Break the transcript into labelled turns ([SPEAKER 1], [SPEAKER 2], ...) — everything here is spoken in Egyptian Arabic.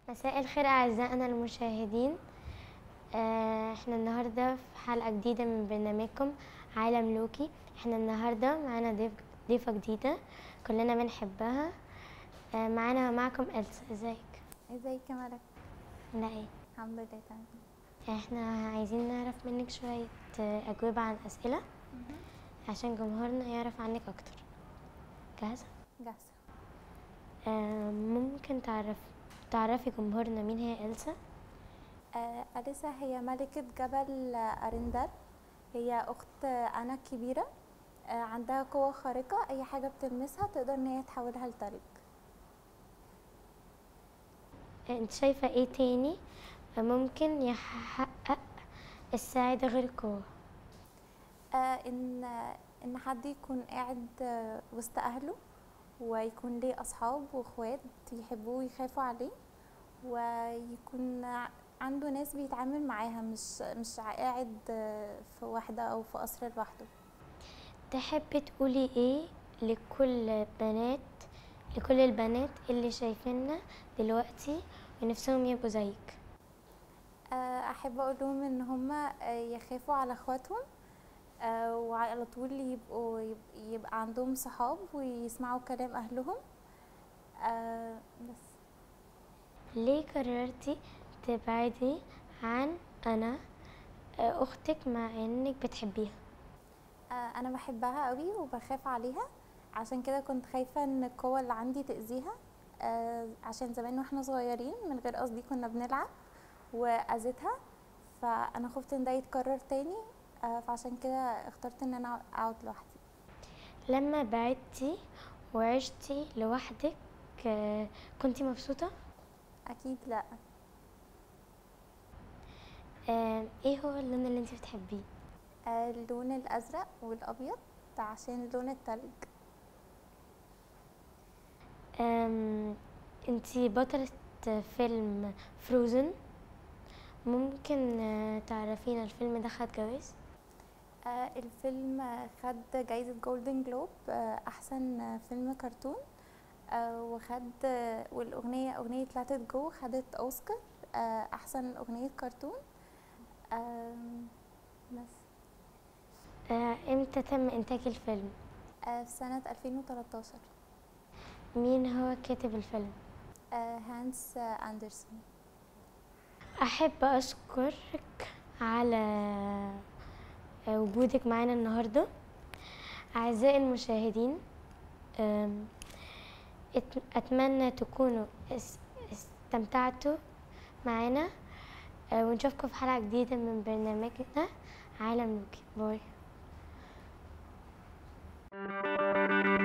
[SPEAKER 1] مساء الخير أعزائنا المشاهدين آه، احنا النهاردة في حلقة جديدة من برنامجكم عالم لوكي احنا النهاردة معانا ضيف ضيفة جديدة كلنا بنحبها آه، معانا معكم ألسا ازيك
[SPEAKER 2] ازيك يا ملك
[SPEAKER 1] لا ايه
[SPEAKER 2] الحمد لله تمام
[SPEAKER 1] احنا عايزين نعرف منك شوية آه، أجوبة عن أسئلة عشان جمهورنا يعرف عنك أكتر جاهزة؟
[SPEAKER 2] جاهزة
[SPEAKER 1] آه، ممكن تعرف تعرفي جمهورنا مين هي ألسا؟
[SPEAKER 2] آه أليسا هي ملكة جبل آه، أرندل هي أخت آه، أنا الكبيرة آه عندها قوة خارقة أي حاجة بتلمسها تقدر إن هي تحولها لتلج
[SPEAKER 1] انت شايفة ايه تاني ممكن يحقق السعادة غير القوة
[SPEAKER 2] آه إن آه إن حد يكون قاعد آه وسط أهله ويكون ليه أصحاب وإخوات يحبوه ويخافوا عليه ويكون ع- عنده ناس بيتعامل معاها مش مش قاعد آه، في وحدة أو في قصر لوحده
[SPEAKER 1] تحبي تقولي ايه لكل بنات لكل البنات اللي شايفيننا دلوقتي ونفسهم يبقوا زيك
[SPEAKER 2] آه، احب اقول لهم ان هم يخافوا على اخواتهم آه، وعلى طول يبقوا يب- يبقى عندهم صحاب ويسمعوا كلام اهلهم آه، بس
[SPEAKER 1] ليه قررتي تبعدي عن انا آه، اختك مع انك بتحبيها
[SPEAKER 2] آه، انا بحبها قوي وبخاف عليها عشان كده كنت خايفة ان القوة اللي عندي تأذيها آه، عشان زمان واحنا صغيرين من غير قصدي كنا بنلعب واذيتها فانا خفت ان ده يتكرر تاني آه، فعشان كده اخترت ان انا اقعد لوحدي
[SPEAKER 1] لما بعدتي وعشتي لوحدك آه، كنتي مبسوطة
[SPEAKER 2] اكيد لا
[SPEAKER 1] آه، ايه هو اللون اللي انت بتحبيه
[SPEAKER 2] آه، اللون الازرق والابيض ده عشان لون التلج
[SPEAKER 1] أم، انتي بطلة فيلم فروزن ممكن آه، تعرفينا الفيلم ده خد جوايز
[SPEAKER 2] آه، الفيلم آه، خد جايزة جولدن جلوب آه، أحسن آه، فيلم كرتون آه، وخد آه، والأغنية أغنية لاتت جو خدت أوسكار آه، أحسن أغنية كرتون آم، بس
[SPEAKER 1] آه، امتى تم انتاج الفيلم
[SPEAKER 2] آه، في سنة 2013
[SPEAKER 1] مين هو كاتب الفيلم
[SPEAKER 2] آه، هانس آه، أندرسون
[SPEAKER 1] احب اشكرك على آه، وجودك معانا النهارده اعزائي المشاهدين أم، ات- اتمنى تكونوا اس- استمتعتوا معانا آه، ونشوفكم في حلقه جديده من برنامجنا عالم لوكي باي